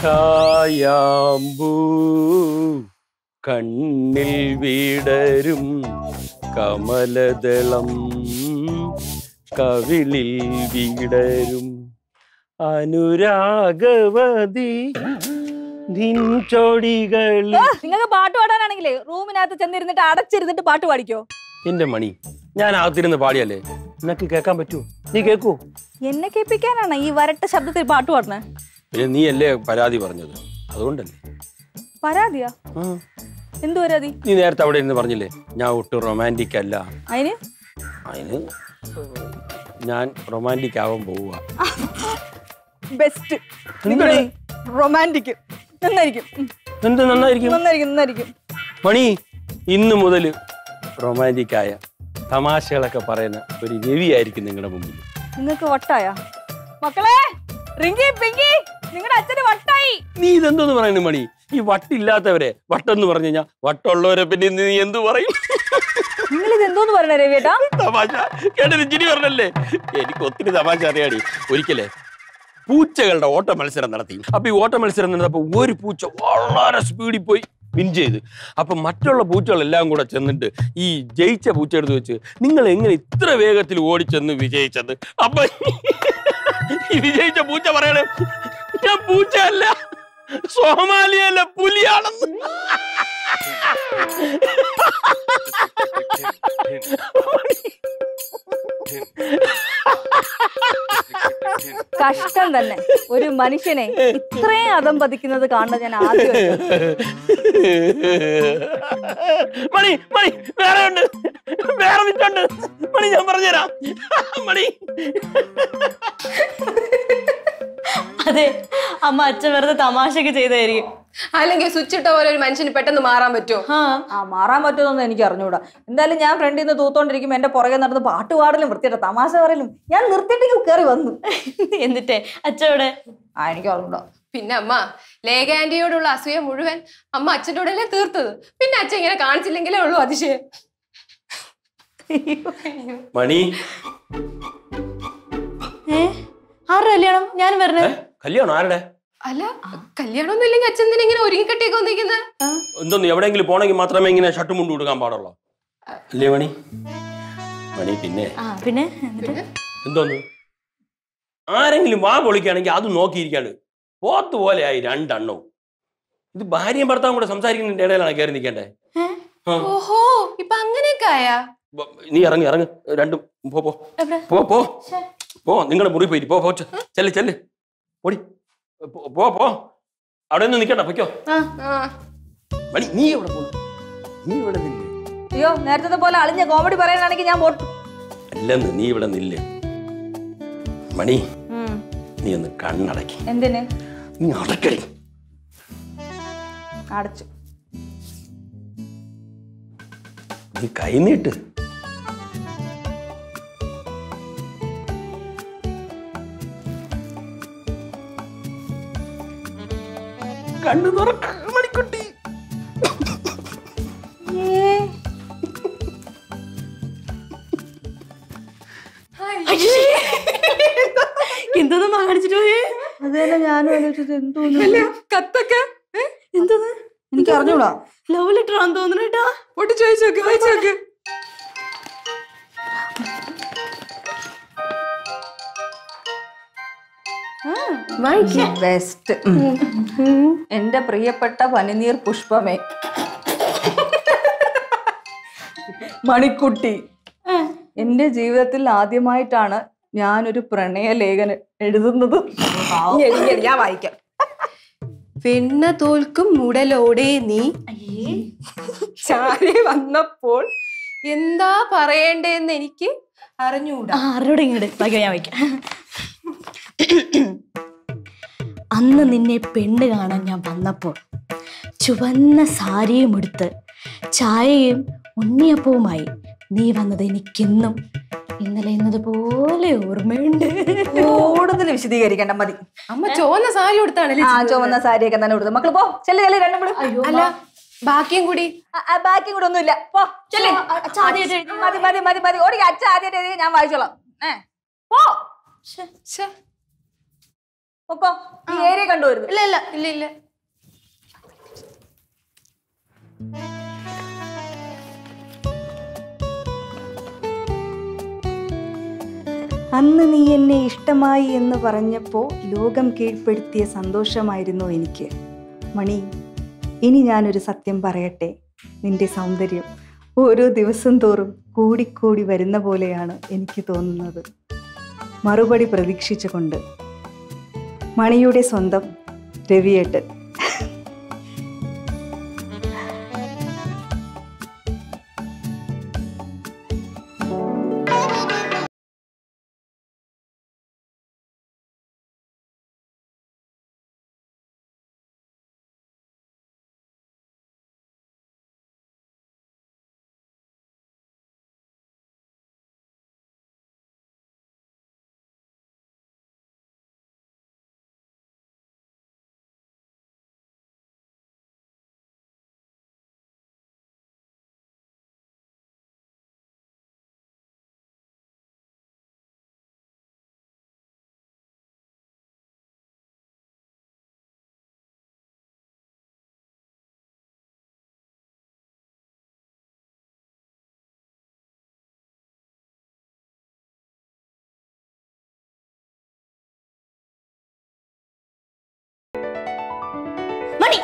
കായാമ്പൂ കണ്ണിൽ വീടരും കമലദളം കവിളിൽ വീടരും അനുരാഗവതി നിൻ ചൊടികളിൽ നിങ്ങൾക്ക് പാട്ട് പാടാനാണെങ്കിലേ റൂമിനകത്ത് ചെന്നിരുന്നിട്ട് അടച്ചിരുന്നിട്ട് പാട്ട് പാടിക്കോ എന്റെ മണി ഞാൻ അകത്തിരുന്ന് പാടിയല്ലേ നിനക്ക് കേൾക്കാൻ പറ്റുമോ നീ കേൾക്കൂ എന്നെ കേൾപ്പിക്കാനാണ് ഈ വരട്ട ശബ്ദത്തിൽ പാട്ട് പാടണേ പിന്നെ നീ അല്ലേ പരാതി പറഞ്ഞത് അതുകൊണ്ടല്ലേ പരാതിയാ ആ. എന്ത് പരാതി നീ നേരത്തെ അവിടെ ഇരുന്ന് പറഞ്ഞില്ലേ ഞാൻ ഒട്ടും റൊമാൻറ്റിക് അല്ല അതിന് അതിന് ഞാൻ റൊമാൻറ്റിക് ആവാൻ പോവുക ബെസ്റ്റ് എന്താണ് റൊമാൻറ്റിക് നന്നായിരിക്കും ഉം. എന്ത് നന്നായിരിക്കും നന്നായിരിക്കും നന്നായിരിക്കും മണി ഇന്ന് മുതൽ റൊമാൻറ്റിക് ആയ തമാശകളൊക്കെ പറയുന്ന ഒരു രവിയായിരിക്കും നിങ്ങളുടെ മുമ്പിൽ നിങ്ങൾക്ക് വട്ടായ മക്കളെ റിങ്കി പിങ്കി നിങ്ങളുടെ അച്ഛന് വട്ടായി നീ ഇതെന്തോന്ന് പറയുന്നു മണി ഈ വട്ടില്ലാത്തവരെ വട്ടെന്ന് പറഞ്ഞു കഴിഞ്ഞാൽ വട്ടുള്ളവരെ പിന്നെ നീ എന്തു പറയും നിങ്ങൾ ഇത് എന്തോന്ന് പറയണേ രവിയേട്ടാ തമാശ കേട്ടൊരു ചിരി പറഞ്ഞല്ലേ എനിക്ക് ഒത്തിരി തമാശ അറിയാടി ഒരിക്കലേ പൂച്ചകളുടെ ഓട്ട മത്സരം നടത്തി അപ്പൊ ഈ ഓട്ട മത്സരം നടന്നപ്പോ ഒരു പൂച്ച വളരെ സ്പീഡിൽ പോയി വിൻ ചെയ്ത് അപ്പൊ മറ്റുള്ള പൂച്ചകളെല്ലാം കൂടെ ചെന്നിട്ട് ഈ ജയിച്ച പൂച്ച എടുത്ത് വെച്ച് നിങ്ങൾ എങ്ങനെ ഇത്ര വേഗത്തിൽ ഓടിച്ചെന്ന് വിജയിച്ചത് അപ്പൊ ഈ വിജയിച്ച പൂച്ച പറയണേ ഞാൻ പൂച്ചയല്ല സോമാലിയല്ല പുലിയാണെന്ന് കഷ്ടം തന്നെ ഒരു മനുഷ്യനെ ഇത്രയും അതം പതിക്കുന്നത് കാണുന്നത് ഞാൻ ആദ്യം മണി മണി വേറെ ഉണ്ട് വേറെ വിറ്റുണ്ട് മണി ഞാൻ പറഞ്ഞുതരാം മണി അതെ അമ്മ അച്ഛൻ വെറുതെ തമാശക്ക് ചെയ്തായിരിക്കും അല്ലെങ്കിൽ സ്വിച്ച് ഇട്ട പോലെ ഒരു മനുഷ്യന് പെട്ടെന്ന് മാറാൻ പറ്റുമോ ആ ആ മാറാൻ പറ്റുമെന്നൊന്നും എനിക്ക് അറിഞ്ഞൂടാ എന്തായാലും ഞാൻ ഫ്രണ്ടിൽ നിന്ന് തൂത്തോണ്ടിരിക്കുമ്പോ എന്റെ പുറകെ നടന്ന് പാട്ട് പാടലും വൃത്തിയുടെ തമാശ പറയലും ഞാൻ നിർത്തിയിട്ടേക്ക് കയറി വന്നു എന്നിട്ടേ അച്ഛവിടെ ആ എനിക്ക് അറിഞ്ഞൂടാ പിന്നെ അമ്മ ലേഖ ആന്റിയോടുള്ള അസൂയ മുഴുവൻ അമ്മ അച്ഛൻ്റെ കൂടെയല്ലേ തീർത്തത് പിന്നെ അച്ഛൻ ഇങ്ങനെ കാണിച്ചില്ലെങ്കിലേ ഉള്ളൂ അതിശയം മണി ഏ ആരുടെ കല്യാണം ഞാൻ വരണേ ഏ? കല്യാണം ആരുടെ അല്ല കല്യാണമൊന്നും ഇല്ലെങ്കിൽ അച്ഛൻ എന്തിനാ ഇങ്ങനെ ഒരുങ്ങിക്കെട്ടിയൊക്കെ വന്നിരിക്കുന്നത് എന്തോന്ന് എവിടെയെങ്കിലും പോണെങ്കിൽ മാത്രമേ ഇങ്ങനെ ഷർട്ട് മുണ്ട് കൊടുക്കാൻ പാടുള്ളൂ അല്ലേ മണി മണി പിന്നെ ആ പിന്നെ എന്നിട്ട് എന്തോന്ന് ആരെങ്കിലും വാ പൊളിക്കുകയാണെങ്കിൽ അത് നോക്കിയിരിക്കാണ്ട് പോത്ത് പോലെയായി രണ്ടെണ്ണവും ഇത് ഭാര്യയും ഭർത്താവും കൂടെ സംസാരിക്കുന്നതിന്റെ ഇടയിലാണ് കയറി നിൽക്കേണ്ടേ ഏ? ആ. ഓഹോ ഇപ്പൊ അങ്ങനെയൊക്കെ ആയാ ബ- നീ ഇറങ്ങി ഇറങ്ങ് രണ്ടും പോ പോ എവിടെ? പോ പോ പോ നിങ്ങളുടെ മുറി പോയി പോ പോ ചെ- ചെല്ല് ചെല്ല് ഓടി പോ- പോ പോ അവിടെ ഒന്നും നിൽക്കണ്ട പൊയ്ക്കോ ആ ആ മണി നീ എവിടെ പോകുന്നു നീ ഇവിടെ നില്ലേ അയ്യോ നേരത്തെ പോലെ അളിഞ്ഞ കോമഡി പറയാനാണെങ്കിൽ ഞാൻ പോട്ടു അല്ലെന്ന് നീ ഇവിടെ നില്ലേ മണി നീ ഒന്ന് കണ്ണടക്കി എന്തിന് നീ അടക്കടി അടച്ചു നീ കൈ നീട്ട് കണ്ണു തുറക്ക മണിക്കുട്ടി എന്തോന്നും കാണിച്ചിട്ട് പോയേ അതല്ല ഞാനും ആലോചിച്ചത് എന്തോന്നു കത്തൊക്കെ ഏ? എന്തോന്ന് എനിക്ക് അറിഞ്ഞൂടാ ലവ് ലെറ്റർ ആണെന്ന് തോന്നുന്നു കേട്ടാ ഒട്ടി ചോദിച്ചു നോക്ക് വായിച്ചു നോക്ക് ബെസ്റ്റ് എന്റെ പ്രിയപ്പെട്ട പനിനീർ പുഷ്പമേ മണിക്കുട്ടി എന്റെ ജീവിതത്തിൽ ആദ്യമായിട്ടാണ് ഞാനൊരു പ്രണയ ലേഖനം എഴുതുന്നത് എടി, എടി, ഞാൻ വായിക്കാം വെണ്ണ തോൽക്കും മുടലോടെ നീ ചാരി വന്നപ്പോൾ എന്താ പറയേണ്ടതെന്ന് എനിക്ക് അറിഞ്ഞൂടാ ആ ആരോടെ ഇങ്ങോട്ട് ബാക്കി ഞാൻ വായിക്കാം അന്ന് നിന്നെ പെണ്ണ് കാണാൻ ഞാൻ വന്നപ്പോൾ ചുവന്ന സാരിയും എടുത്ത് ചായയും ഉണ്ണിയപ്പവുമായി നീ വന്നത് എനിക്കെന്നും ഇന്നലെ ഇന്നതുപോലെ ഓർമ്മയുണ്ട് കൂടുതൽ വിശദീകരിക്കേണ്ട മതി അമ്മ ചുവന്ന സാരി കൊടുത്താണല്ലേ ആ ചുവന്ന സാരിയൊക്കെ തന്നെ കൊടുത്തു മക്കള് പോ ചെല്ലു ചെല്ലു രണ്ടും കൂടി അല്ല ബാക്കിയും കൂടി ബാക്കി കൂടെ ഒന്നുമില്ല പോ ചെല്ലു അച്ഛ ആദ്യമായിട്ട് എഴുതി. മതി മതി മതി മതി ഓടി അച്ഛ ആദ്യമായിട്ട് എഴുതി ഞാൻ വായിച്ചോളാം ഏ പോ ശ്ശെ. ഒക്കോ ഈ ഏരിയ കണ്ടുവരുന്നു ഇല്ല ഇല്ല ഇല്ല ഇല്ല അന്ന് നീ എന്നെ ഇഷ്ടമായി എന്ന് പറഞ്ഞപ്പോൾ ലോകം കീഴ്പ്പെടുത്തിയ സന്തോഷമായിരുന്നു എനിക്ക് മണി ഇനി ഞാനൊരു സത്യം പറയട്ടെ നിന്റെ സൗന്ദര്യം ഓരോ ദിവസം തോറും കൂടിക്കൂടി വരുന്ന പോലെയാണ് എനിക്ക് തോന്നുന്നത് മറുപടി പ്രതീക്ഷിച്ചുകൊണ്ട് മണിയുടെ സ്വന്തം രവിയേട്ടൻ മണി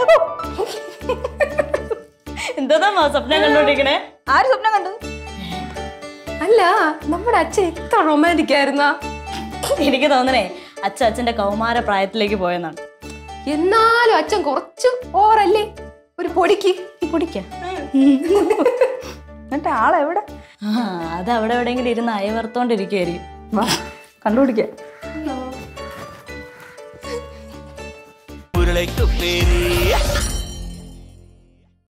എന്താ സ്വപ്നം കണ്ടോണ്ടിരിക്കണേ ആര് സ്വപ്നം കണ്ടു അല്ല നമ്മുടെ അച്ഛൻ എത്ര റൊമാൻറ്റിക് ആയിരുന്നാ എനിക്ക് തോന്നണേ അച്ഛൻ അച്ഛന്റെ കൗമാര പ്രായത്തിലേക്ക് പോയെന്നാണ് എന്നാലും അച്ഛൻ കുറച്ച് ഓവറല്ലേ ഒരു പൊടിക്ക് കുടിക്ക എന്നിട്ട് ആളെവിടെ ആ അത് അവിടെ എവിടെയെങ്കിലും ഇരുന്ന് അയവർത്തോണ്ടിരിക്കുവായിരിക്കും വാ കണ്ടുപിടിക്കാം ഉരുളയ്ക്ക് പേര്